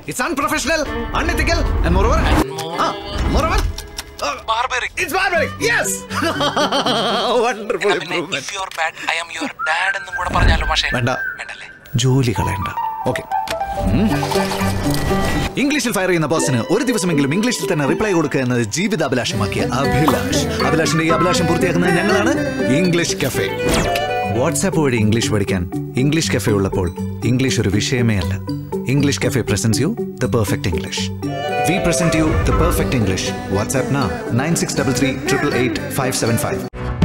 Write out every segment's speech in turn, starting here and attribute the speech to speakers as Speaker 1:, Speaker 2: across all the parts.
Speaker 1: It's unprofessional, unethical, and moreover, ah, moreover, uh,
Speaker 2: Barbaric.
Speaker 1: it's barbaric. Yes. Wonderful
Speaker 2: എന്നാ പിന്നെ
Speaker 1: improvement.
Speaker 2: if you're bad, I am your dad എന്നും കൂടെ പറഞ്ഞാലോ പക്ഷേ
Speaker 1: വേണ്ട
Speaker 2: വേണ്ടല്ലേ
Speaker 1: ജോലി കളയണ്ട ഓക്കെ ഇംഗ്ലീഷിൽ ഫയർ ചെയ്യുന്ന ബോസിന് ഒരു ദിവസമെങ്കിലും ഇംഗ്ലീഷിൽ തന്നെ റിപ്ലൈ കൊടുക്കുക എന്നത് ജീവിതാഭിലാഷമാക്കിയ അഭിലാഷ് അഭിലാഷിന്റെ ഈ അഭിലാഷം പൂർത്തിയാക്കുന്നത് ഞങ്ങളാണ് ഇംഗ്ലീഷ് കഫേ വാട്സാപ്പ് വഴി ഇംഗ്ലീഷ് പഠിക്കാൻ ഇംഗ്ലീഷ് കഫേ ഉള്ളപ്പോൾ ഇംഗ്ലീഷ് ഒരു വിഷയമേ അല്ല English café presents you the perfect English we present you the perfect English WhatsApp നാ nine six double three triple eight five seven five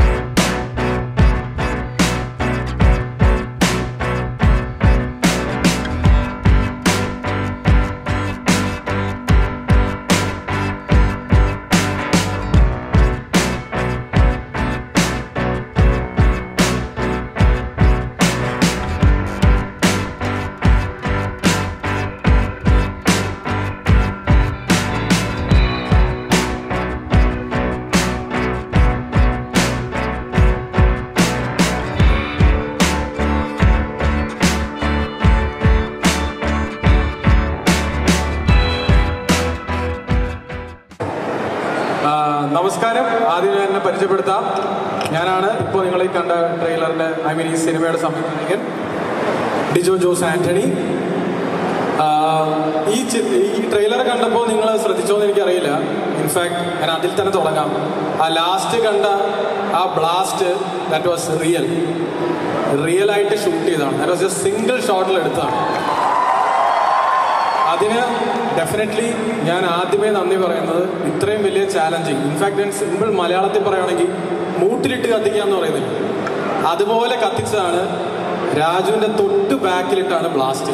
Speaker 3: ആ, നമസ്കാരം ആദ്യം ഞാൻ എന്നെ പരിചയപ്പെടുത്താം ഞാനാണ് ഇപ്പോൾ നിങ്ങൾ ഈ കണ്ട ട്രെയിലറിന്റെ ഐ മീൻ ഈ സിനിമയുടെ സംവിധായകൻ ഡിജോ ജോസ് ആന്റണി ആ, ഈ ചി- ഈ ട്രെയിലർ കണ്ടപ്പോൾ നിങ്ങൾ ശ്രദ്ധിച്ചോന്ന് എനിക്കറിയില്ല ഇൻഫാക്ട് ഞാൻ അതിൽ തന്നെ തുടങ്ങാം ആ ലാസ്റ്റ് കണ്ട ആ blast that was real real ആയിട്ട് ഷൂട്ട് ചെയ്തതാണ് ദാറ്റ് വാസ് ജസ്റ്റ് സിംഗിൾ ഷോട്ടിൽ എടുത്തതാണ് അതിന് ഡെഫിനറ്റ്ലി ഞാൻ ആദ്യമേ നന്ദി പറയുന്നത് ഇത്രയും വലിയ ചാലഞ്ചിങ് ഇൻഫാക്ട് ഞാൻ സിമ്പിൾ മലയാളത്തിൽ പറയുകയാണെങ്കിൽ മൂട്ടിലിട്ട് കത്തിക്കുക എന്ന് പറയുന്നില്ല അതുപോലെ കത്തിച്ചതാണ് രാജുവിന്റെ തൊട്ട് ബാക്കിലിട്ടാണ് ബ്ലാസ്റ്റ്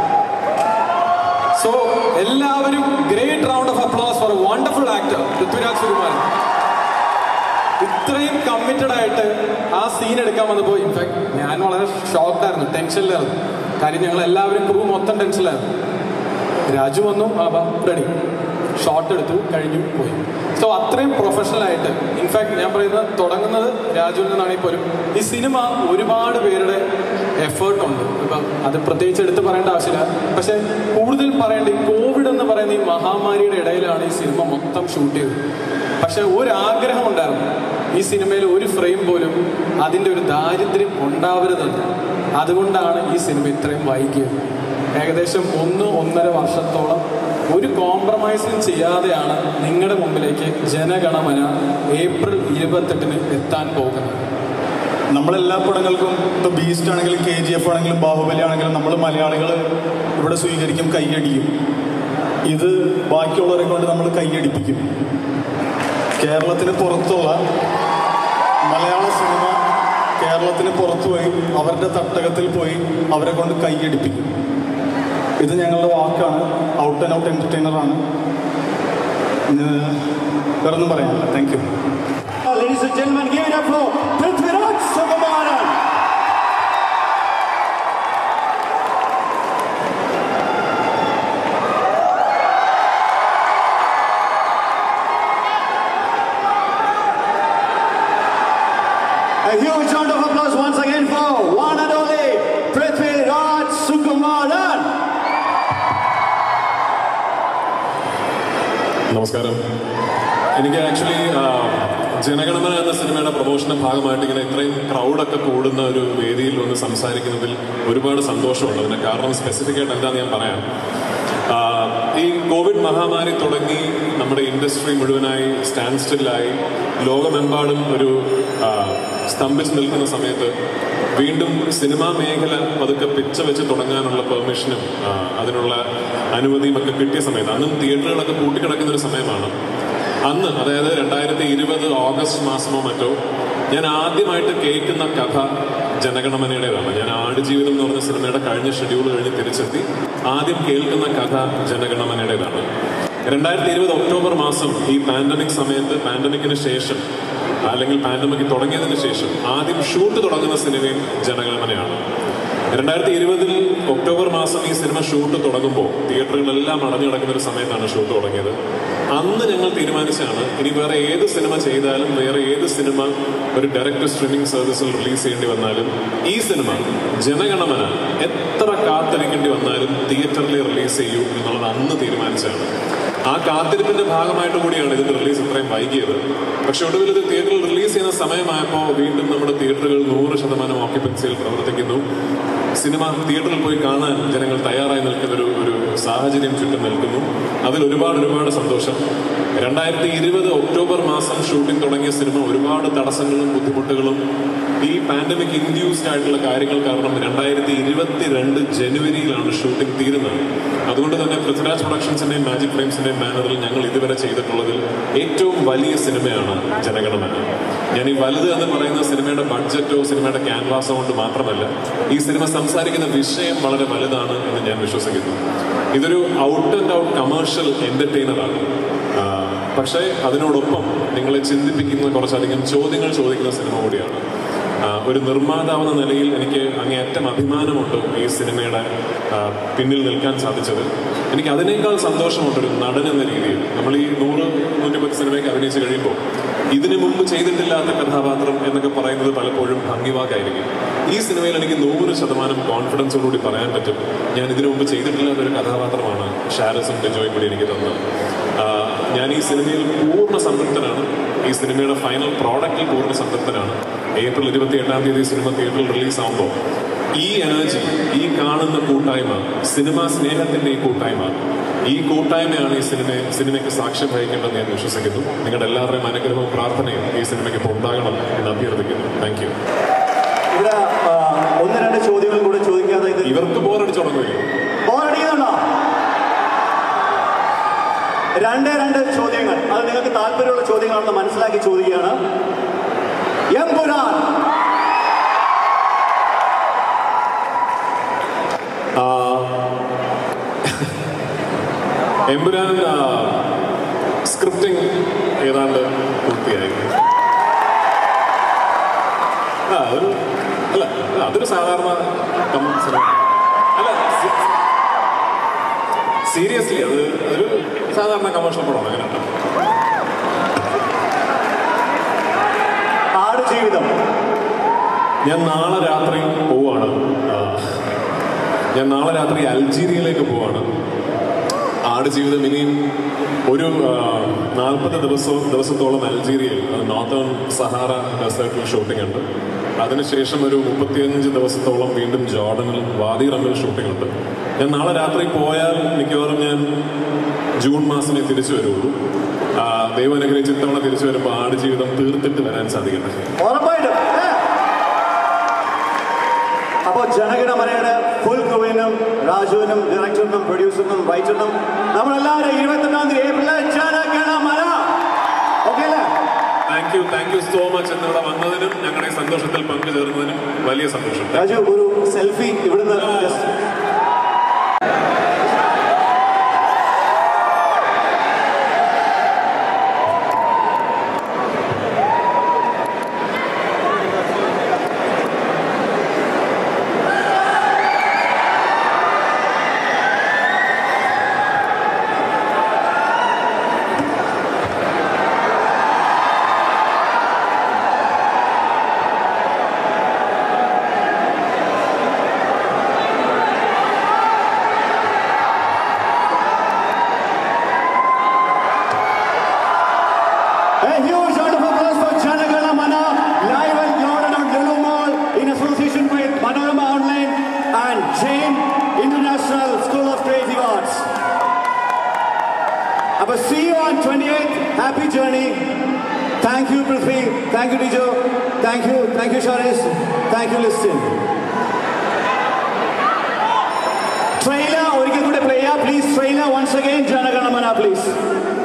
Speaker 3: സോ എല്ലാവരും great round of applause for wonderful actor Prithviraj Sukumaran ഇത്രയും കമ്മിറ്റഡ് ആയിട്ട് ആ സീൻ എടുക്കാൻ വന്നപ്പോൾ ഇൻഫാക്ട് ഞാൻ വളരെ ഷോക്ക്ഡ് ആയിരുന്നു ടെൻഷനിലായിരുന്നു കാര്യം ഞങ്ങൾ എല്ലാവരും ക്രൂ മൊത്തം ടെൻഷനിലായിരുന്നു രാജു വന്നു ആ റെഡി ഷോട്ട് എടുത്തു കഴിഞ്ഞു പോയി സോ അത്രയും പ്രൊഫഷണൽ ആയിട്ട് ഇൻഫാക്ട് ഞാൻ പറയുന്നത് തുടങ്ങുന്നത് രാജുവിൽ നിന്നാണെങ്കിൽ പോലും ഈ സിനിമ ഒരുപാട് പേരുടെ എഫേർട്ട് ഉണ്ട് ഇപ്പം അത് പ്രത്യേകിച്ച് എടുത്ത് പറയേണ്ട ആവശ്യമില്ല പക്ഷെ കൂടുതൽ പറയേണ്ട ഈ കോവിഡ് എന്ന് പറയുന്ന ഈ മഹാമാരിയുടെ ഇടയിലാണ് ഈ സിനിമ മൊത്തം ഷൂട്ട് ചെയ്തത് പക്ഷെ ഒരു ആഗ്രഹം ഉണ്ടായിരുന്നു ഈ സിനിമയിൽ ഒരു ഫ്രെയിം പോലും അതിൻ്റെ ഒരു ദാരിദ്ര്യം ഉണ്ടാവരുതെന്ന് അതുകൊണ്ടാണ് ഈ സിനിമ ഇത്രയും വൈകിയത് ഏകദേശം ഒന്ന് ഒന്നര വർഷത്തോളം ഒരു കോംപ്രമൈസും ചെയ്യാതെയാണ് നിങ്ങളുടെ മുമ്പിലേക്ക് ജനഗണമന ഏപ്രിൽ ഇരുപത്തെട്ടിന് എത്താൻ പോകുന്നത്
Speaker 4: നമ്മളെല്ലാ പടങ്ങൾക്കും ഇപ്പോൾ ബീസ്റ്റ് ആണെങ്കിലും കെ ജി എഫ് ആണെങ്കിലും ബാഹുബലി ആണെങ്കിലും നമ്മൾ മലയാളികൾ ഇവിടെ സ്വീകരിക്കും കൈയടിക്കും ഇത് ബാക്കിയുള്ളവരെ കൊണ്ട് നമ്മൾ കൈയടിപ്പിക്കും കേരളത്തിന് പുറത്തുള്ള മലയാള സിനിമ കേരളത്തിന് പുറത്തു പോയി അവരുടെ തട്ടകത്തിൽ പോയി അവരെ കൊണ്ട് കൈയടിപ്പിക്കും ഇത് ഞങ്ങളുടെ വാക്കാണ് ഔട്ട് ആൻഡ് ഔട്ട് എൻ്റർടൈനറാണ് വേറെ ഒന്നും പറയാനില്ല thank you
Speaker 5: Ladies and gentlemen, give it up for Prithviraj Sukumaran. A huge round of applause once again for one and only Prithviraj Sukumaran.
Speaker 6: നമസ്കാരം എനിക്ക് ആക്ച്വലി ജനഗണമന എന്ന സിനിമയുടെ പ്രൊമോഷന്റെ ഭാഗമായിട്ട് ഇങ്ങനെ ഇത്രയും ക്രൗഡൊക്കെ കൂടുന്ന ഒരു വേദിയിൽ വന്ന് സംസാരിക്കുന്നതിൽ ഒരുപാട് സന്തോഷമുണ്ട് അതിന് കാരണം സ്പെസിഫിക് ആയിട്ട് എന്താണെന്ന് ഞാൻ പറയാം ആ, ഈ കോവിഡ് മഹാമാരി തുടങ്ങി നമ്മുടെ ഇൻഡസ്ട്രി മുഴുവനായി സ്റ്റാൻഡ് സ്റ്റില്ലായി ലോകമെമ്പാടും ഒരു ആ, സ്തംഭിച്ച് നിൽക്കുന്ന സമയത്ത് വീണ്ടും സിനിമാ മേഖല പതുക്കെ പിച്ച വെച്ച് തുടങ്ങാനുള്ള പെർമിഷനും ആ, അതിനുള്ള അനുമതിയും ഒക്കെ കിട്ടിയ സമയത്ത് അന്നും തിയേറ്ററുകളൊക്കെ കൂട്ടിക്കിടക്കുന്ന ഒരു സമയമാണ് അന്ന് അതായത് രണ്ടായിരത്തി ഇരുപത് ഓഗസ്റ്റ് മാസമോ മറ്റോ ഞാൻ ആദ്യമായിട്ട് കേൾക്കുന്ന കഥ ജനഗണമനയുടേതാണ് ഞാൻ ആടുജീവിതം എന്ന് പറഞ്ഞ സിനിമയുടെ കഴിഞ്ഞ ഷെഡ്യൂൾ കഴിഞ്ഞ് തിരിച്ചെത്തി ആദ്യം കേൾക്കുന്ന കഥ ജനഗണമനയുടേതാണ് രണ്ടായിരത്തി ഇരുപത് ഒക്ടോബർ മാസം ഈ പാൻഡമിക് സമയത്ത് പാൻഡമിക്കിന് ശേഷം അല്ലെങ്കിൽ പാൻഡമിക് തുടങ്ങിയതിന് ശേഷം ആദ്യം ഷൂട്ട് തുടങ്ങുന്ന സിനിമയും ജനഗണമനയാണ് രണ്ടായിരത്തി ഇരുപതിൽ ഒക്ടോബർ മാസം ഈ സിനിമ ഷൂട്ട് തുടങ്ങുമ്പോൾ തിയേറ്ററുകളെല്ലാം അടഞ്ഞു കിടക്കുന്ന ഒരു സമയത്താണ് ഷൂട്ട് തുടങ്ങിയത് അന്ന് ഞങ്ങൾ തീരുമാനിച്ചാണ് ഇനി വേറെ ഏത് സിനിമ ചെയ്താലും വേറെ ഏത് സിനിമ ഒരു ഡയറക്ടർ സ്ട്രീമിംഗ് സർവീസിൽ റിലീസ് ചെയ്യേണ്ടി വന്നാലും ഈ സിനിമ ജനഗണമന എത്ര കാത്തിരിക്കേണ്ടി വന്നാലും തിയേറ്ററിൽ റിലീസ് ചെയ്യൂ എന്നുള്ളത് അന്ന് തീരുമാനിച്ചാണ് ആ കാത്തിരിപ്പിന്റെ ഭാഗമായിട്ട് കൂടിയാണ് ഇതിന്റെ റിലീസ് ഇത്രയും വൈകിയത് പക്ഷെ ഒടുവിൽ ഇത് തിയേറ്ററിൽ റിലീസ് ചെയ്യുന്ന സമയമായപ്പോൾ വീണ്ടും നമ്മുടെ തിയേറ്ററുകൾ നൂറ് ശതമാനം ഓക്യുപ്പൻസിയിൽ പ്രവർത്തിക്കുന്നു സിനിമ തിയേറ്ററിൽ പോയി കാണാൻ ജനങ്ങൾ തയ്യാറായി നിൽക്കുന്ന ഒരു ഒരു സാഹചര്യം ചുറ്റും നിൽക്കുന്നു അതിൽ ഒരുപാട് ഒരുപാട് സന്തോഷം രണ്ടായിരത്തി ഇരുപത് ഒക്ടോബർ മാസം ഷൂട്ടിംഗ് തുടങ്ങിയ സിനിമ ഒരുപാട് തടസ്സങ്ങളും ബുദ്ധിമുട്ടുകളും ഈ പാൻഡമിക് ഇൻഡ്യൂസ്ഡ് ആയിട്ടുള്ള കാര്യങ്ങൾ കാരണം രണ്ടായിരത്തി ഇരുപത്തി രണ്ട് ജനുവരിയിലാണ് ഷൂട്ടിംഗ് തീരുന്നത് അതുകൊണ്ട് തന്നെ പൃഥ്വിരാജ് പ്രൊഡക്ഷൻസിന്റെയും മാജിക് ഫ്രെയിംസിന്റെയും ബാനറിൽ ഞങ്ങൾ ഇതുവരെ ചെയ്തിട്ടുള്ളതിൽ ഏറ്റവും വലിയ സിനിമയാണ് ജനഗണമന ഞാൻ ഈ വലുത് എന്ന് പറയുന്ന സിനിമയുടെ ബഡ്ജറ്റോ സിനിമയുടെ ക്യാൻവാസോ കൊണ്ട് മാത്രമല്ല ഈ സിനിമ സംസാരിക്കുന്ന വിഷയം വളരെ വലുതാണ് എന്ന് ഞാൻ വിശ്വസിക്കുന്നു ഇതൊരു ഔട്ട് ആൻഡ് ഔട്ട് കമേഴ്ഷ്യൽ എന്റർടൈനറാണ് പക്ഷേ അതിനോടൊപ്പം നിങ്ങളെ ചിന്തിപ്പിക്കുന്ന കുറച്ചധികം ചോദ്യങ്ങൾ ചോദിക്കുന്ന സിനിമ കൂടിയാണ് ആ, ഒരു നിർമ്മാതാവെന്ന നിലയിൽ എനിക്ക് അങ്ങേയറ്റം അഭിമാനമുണ്ട് ഈ സിനിമയുടെ ആ, പിന്നിൽ നിൽക്കാൻ സാധിച്ചത് എനിക്ക് അതിനേക്കാൾ സന്തോഷമുണ്ട് ഒരു നടൻ എന്ന രീതിയിൽ നമ്മൾ ഈ നൂറ് നൂറ്റിപ്പത്ത് സിനിമയ്ക്ക് അഭിനയിച്ച് കഴിയുമ്പോൾ ഇതിനു മുമ്പ് ചെയ്തിട്ടില്ലാത്ത കഥാപാത്രം എന്നൊക്കെ പറയുന്നത് പലപ്പോഴും ഭംഗിവാക്കായിരിക്കും ഈ സിനിമയിൽ എനിക്ക് നൂറ് ശതമാനം കോൺഫിഡൻസോടുകൂടി പറയാൻ പറ്റും ഞാൻ ഇതിനു മുമ്പ് ചെയ്തിട്ടില്ലാത്ത ഒരു കഥാപാത്രമാണ് ഷാരസും ഡിജോയും കൂടി എനിക്ക് തന്നത് ആ, ഞാൻ ഈ സിനിമയിൽ പൂർണ്ണ സംതൃപ്തനാണ് ഈ സിനിമയുടെ ഫൈനൽ പ്രോഡക്റ്റിൽ പൂർണ്ണ സംതൃപ്തനാണ് ഏപ്രിൽ ഇരുപത്തി എട്ടാം തീയതി സിനിമ തിയേറ്ററിൽ റിലീസ് ആകുമ്പോൾ ഈ എനർജി ഈ കാണുന്ന കൂട്ടായ്മ സിനിമാ സ്നേഹത്തിന്റെ ഈ കൂട്ടായ്മ ഈ കൂട്ടായ്മയാണ് ഈ സിനിമ സിനിമയ്ക്ക് സാക്ഷ്യം വഹിക്കേണ്ടതെന്ന് ഞാൻ വിശ്വസിക്കുന്നു നിങ്ങളുടെ എല്ലാവരുടെയും അനുഗ്രഹവും പ്രാർത്ഥനയും ഈ സിനിമയ്ക്ക് ഇപ്പോൾ ഉണ്ടാകണം എന്ന് അഭ്യർത്ഥിക്കുന്നു താങ്ക് യു
Speaker 5: ഇവിടെ ആ, ഒന്ന് രണ്ട് ചോദ്യങ്ങൾ കൂടെ ചോദിക്കാതെ ഇത്
Speaker 6: ഇവർക്ക് ബോറടിച്ചു തുടങ്ങുകയോ
Speaker 5: ബോറടിക്കുന്നുണ്ടോ രണ്ടേ രണ്ട് ചോദ്യങ്ങൾ അത് നിങ്ങൾക്ക് താല്പര്യമുള്ള ചോദ്യങ്ങളാണെന്ന് മനസ്സിലാക്കി ചോദിക്കുകയാണ് എംപുരാൻ
Speaker 6: എമ്പുരാൻ സ്ക്രിപ്റ്റിംഗ് ഏതാണ്ട് പൂർത്തിയായി ആ ഒരു അല്ല അല്ല, അതൊരു സാധാരണ കം- സിനിമ അല്ല സീരിയസ്ലി അത് ഒരു സാധാരണ കമേഴ്ഷ്യൽ പടമാണ് അങ്ങനെ
Speaker 5: ആട് ജീവിതം
Speaker 6: ഞാൻ നാളെ രാത്രി പോവാണ് ആ, ഞാൻ നാളെ രാത്രി അൽജീരിയയിലേക്ക് പോവാണ് ആടുജീവിതം ഇനിയും ഒരു നാൽപ്പത് ദിവസവും ദിവസത്തോളം അൽജീരിയയിൽ നോർത്തേൺ സഹാറ ഡെസേർട്ടിൽ ഷൂട്ടിംഗ് ഉണ്ട് അതിനുശേഷം ഒരു മുപ്പത്തിയഞ്ച് ദിവസത്തോളം വീണ്ടും ജോർഡനിൽ വാദി റമ്മിൽ ഷൂട്ടിംഗ് ഉണ്ട് ഞാൻ നാളെ രാത്രി പോയാൽ മിക്കവാറും ഞാൻ ജൂൺ മാസമേ തിരിച്ചു വരുള്ളൂ ആ, ദൈവം അനുഗ്രഹിച്ച് ഇത്തവണ തിരിച്ചു വരുമ്പോൾ ആടുജീവിതം തീർത്തിട്ട് വരാൻ സാധിക്കട്ടെ
Speaker 5: ഉറപ്പായിട്ടും ഏ? അപ്പോ ജനഗണമനയുടെ ഫുൾ ക്രൂവിനും രാജുവിനും ഡയറക്ടറിനും പ്രൊഡ്യൂസറിനും റൈറ്ററിനും നമ്മളെല്ലാവരും ഇരുപത്തെട്ടാം തീയതി ഏപ്രിൽ ജനഗണമന ഓക്കെ അല്ലേ
Speaker 6: thank you thank you so much എന്നിവിടെ വന്നതിനും ഞങ്ങളുടെ ഈ സന്തോഷത്തിൽ പങ്കുചേർന്നതിനും വലിയ സന്തോഷം
Speaker 5: രാജു ഒരു സെൽഫി ഇവിടുന്ന് just A huge round of applause for Janagana Mana, live and loud on Lulu Mall in association with Manorama Online and Jain International School of Creative Arts. But see you on 28th. Happy journey. Thank you, Prithvi. Thank you, Dijo. Thank you. Thank you, Sharis. Thank you, Liston. Trailer, ഒരിക്കൽ കൂടെ play ചെയ്യാം. Please, trailer once again. Janagana Mana, please.